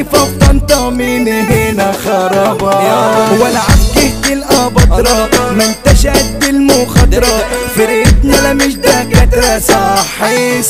خليفة في طنطا من هنا خرابة ولا عكيت الأبطرة ما انتش قد المخاطرة فرقتنا لا مش دكاترة صح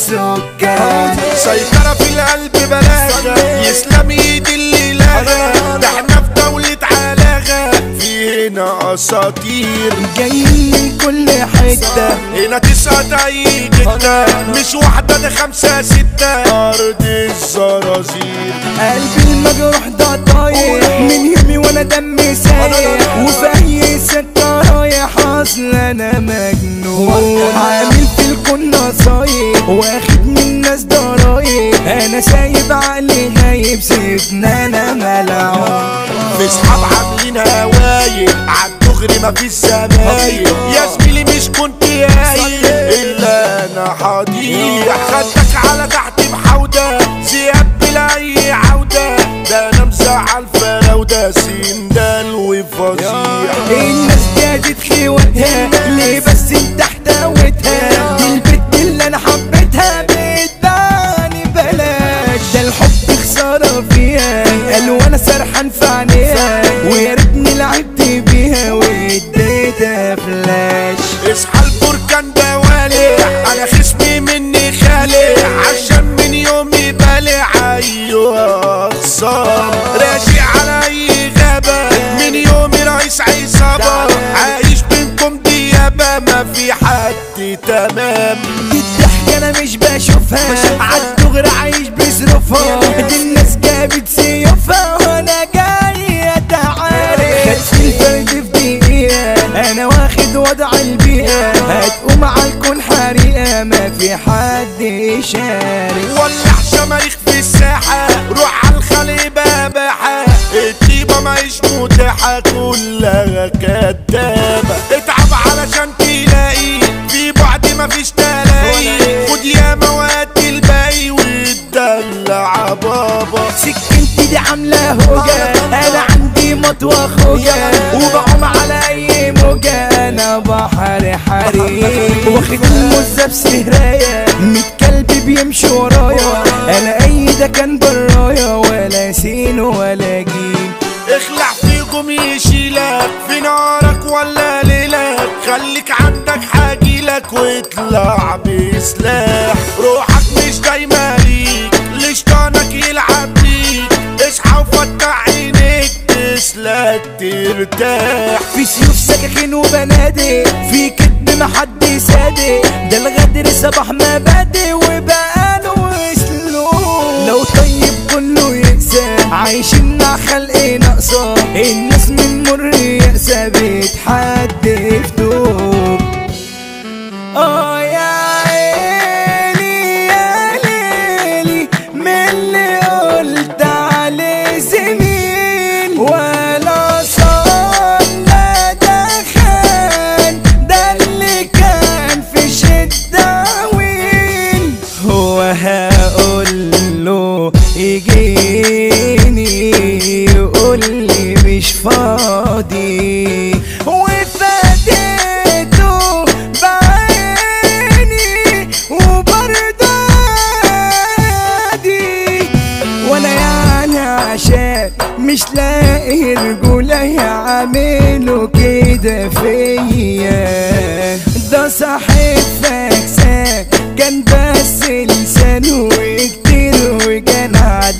السكان سيطرة في القلب بلاغة يسلم ايد اللي لغى ده احنا في دولة علاغة في هنا اساطير جايين من كل حتة هنا تسعة اي جدة مش واحدة ده خمسة ستة ارض الزرازير قلبي المجروح ده طايح من يومي وانا دمي سايح وفي اي سكة رايح اصل انا مجنون عامل في الكون نصايح واخد من الناس ضرايب انا سايب عقلي غايب سيبنا انا ملعون في صحاب عاملين هوايل عالدغري مفيش زمايل يا زميلي مش كنت قايل الا انا حضيع خدك على تحت بحودة زياد بلا اي عودة ده انا مزعل فراودة سندال وفظيع الناس جادت خيوتها ليه بس انت احتويتها دي البت اللي انا حبيتها بتباني بلاش ده الحب خسارة فيها قال وانا سرحان في عينيها ويا ريتني لعبت بيها واديتها فلاش اصحى البركان ده والع انا خصمي مني خالع عشان من يومي بالع ايوه خسارة راجع على اي غابة من يومي رئيس عصابة عايش بينكم ديابة ما في حد تمام دي الضحكة انا مش بشوفها عالدغري عايش بظروفها دي الناس جابت سيوفها وانا جاي اتعارك خدت الفرد في دقيقة انا واخد وضع البيئة هتقوم عالكون حريقة ما في حد يشارك ولع شماريخ في الساحة روح على الخليبة باحة الطيبة ماهيش متاحة كلها كدابة اتعب علشان تلاقي في بعد مفيش تلاقي خد يا مواد الباقي واتدلع بابا سكنتي دي عاملة هوجة انا عندي مطوى خوجة وبعوم على اي موجة انا بحر حريق واخد المزة بسهراية ميت كلب بيمشي ورايا انا اي ده كان برايا ولا سين ولا جيم اخلع فيكم يشيلك في نارك ولا ليلك خليك عندك حاجيلك واطلع بسلاح روحك مش دايما ليك لشطانك يلعب بيك اصحى وفتح عينيك تسلك ترتاح في سيوف سكاكين وبنادق في كدب محد صادق ده الغدر صباح مبادئ وبقاله اسلوب لو طيب كله يقسى عايشين مع خلق ناقصة الناس من مر يأسى بتحدف دوب اه يا عيني يا ليلي من اللي قلت عليه زميل ولا صلى ده خان ده اللي كان في شدة وين هو هقول له يجيني يقول لي مش فاضي وفاديته بعيني وبرضه عادي وانا يعني عشان مش لاقي رجولة يعملوا كده فيا ده صاحب فاكسان كان بس لسانه كتير وكان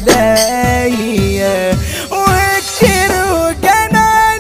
عليا وكتير وكان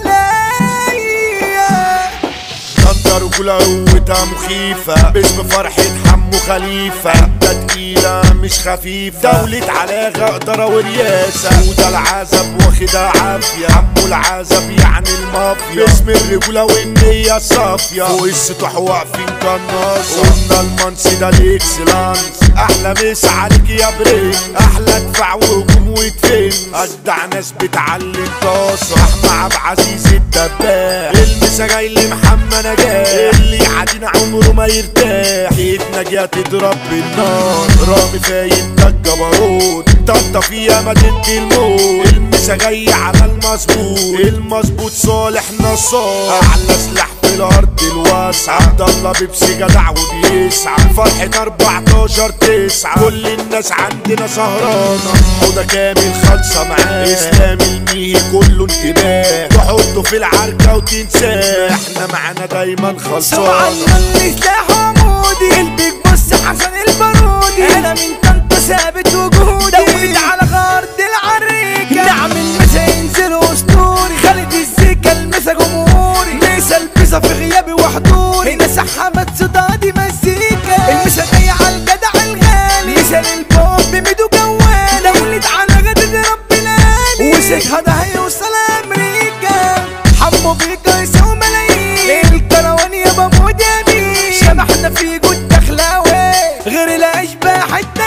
عليا طنطا رجولة قوتها مخيفة باسم فرحة حمو خليفة ده تقيلة مش خفيفة دولة علاغة قدرة ورياسة وده العزب واخدها عافية حمو العزب يعني المافيا باسم الرجولة والنية الصافية فوق السطوح واقفين قناصة قلنا المنسي ده الاكسلانس احلى مسا عليك يا بريك احلى دفاع وهجوم وتفين اجدع ناس بتعلي الطاسة احمد عبد العزيز الدباح المسا جاي لمحمد نجاح اللي يعادينا عمره ما يرتاح ايدنا جايه تضرب بالنار رامي فايت ده الجبروت طنطا فيها مدينة الموت المسا جاي على المظبوط المظبوط صالح نصار اعلى سلاح في الارض الواسعة عبد الله بيبسي جدع وبيسعى فرحة 14 تسعة كل الناس عندنا سهرانة حوضة كامل خالصة معاه اسلام الميهي كله انتباه تحطه في العركة وتنساه احنا معانا دايما طبعا خلصانة من سلاح عمودي قلبك بص حسن البارودي انا من طنطا ثابت وجهودي دولت على غرد العريكة نعم المسا ينزل اسطوري خالد الزيكا المسا جمهوري مسا البسا في غيابي وحضوري هنا سحبت صدادي مزيكا المسا جاي على الجدع الغالي مسا للبوب بميدو جوالي دولت على غدد ربنا وسكها ده هيوصل امريكا حمو بيكا يساوي ملايين الكروان يابا مدامي شبحنا في جود دخلاوي غير الاشباح التانية